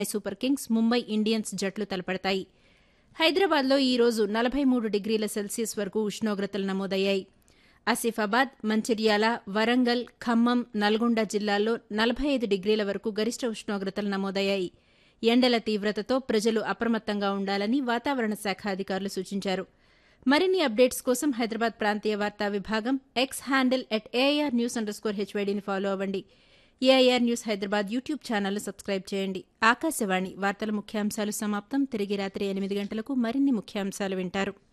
super Kings Mumbai Indians జట్లు తలపడతాయి హైదరాబాద్లో ఈ రోజు నలభై మూడు డిగ్రీల సెల్సియస్ వరకు ఉష్ణోగ్రతలు నమోదయ్యాయి ఆసిఫాబాద్ మంచిర్యాల వరంగల్ ఖమ్మం నల్గొండ జిల్లాల్లో నలభై ఐదు డిగ్రీల వరకు గరిష్ట ఉష్ణోగ్రతలు నమోదయ్యాయి ఎండల తీవ్రతతో ప్రజలు అప్రమత్తంగా ఉండాలని వాతావరణ శాఖ అధికారులు సూచించారు మరిన్ని అప్డేట్స్ కోసం హైదరాబాద్ ప్రాంతీయ వార్తా విభాగం X handle at AIR news underscore హెచ్వైడీని ఫాలో అవ్వండి ఏఐఆర్ న్యూస్ హైదరాబాద్ యూట్యూబ్ ఛానల్ను సబ్స్క్రైబ్ చేయండి ఆకాశవాణి వార్తల ముఖ్యాంశాలు సమాప్తం తిరిగి రాత్రి ఎనిమిది గంటలకు మరిన్ని ముఖ్యాంశాలు వింటారు